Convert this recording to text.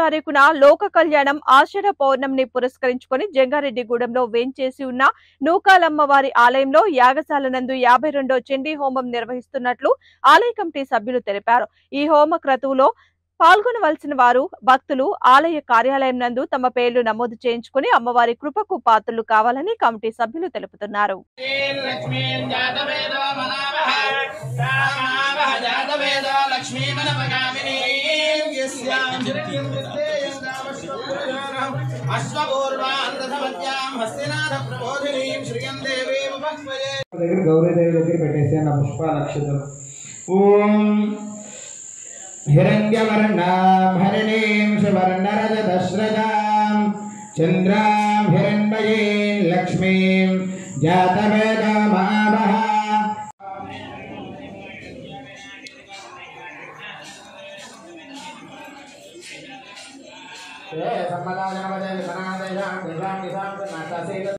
తారీఖున లోక కళ్యాణం ఆషాఢ పౌర్ణమిని పురస్కరించుకొని జంగారెడ్డిగూడెంలో వేంచేసి ఉన్న నూకాలమ్మ వారి ఆలయంలో యాగశాల నందు యాభై రెండో చండీ హోమం నిర్వహిస్తున్నట్లు ఆలయ కమిటీ సభ్యులు తెలిపారు ఈ హోమ క్రతువులో పాల్గొనవలసిన వారు భక్తులు ఆలయ కార్యాలయం నందు తమ పేర్లు నమోదు చేయించుకుని అమ్మవారి కృపకు పాత్రలు కావాలని కమిటీ సభ్యులు తెలుపుతున్నారు లక్ష్మీం జాతవేదో మనావహ రామావహ జాతవేదో లక్ష్మీమనపగామినీం యస్యాం హిరణ్యం విద్యేయం రామశ్వపురాణం అశ్వపూర్వాంధసమత్యాం హస్తినాథ ప్రబోధినీం శ్రియం దేవీం ఉపక్వయే దగ్గర గౌరీదేవి దగ్గర పెట్టేసాను ఆ పుష్పాలక్షతలు ఓం హిరణ్యవర్ణాం హరిణీం సువర్ణరజతశ్రజాం చంద్రాం హిరణ్మయీం లక్ష్మీం జాతవేదమావహ సమ్మదాజనపదే సనాదేశాం దేశాం నిశాం నాటాసేత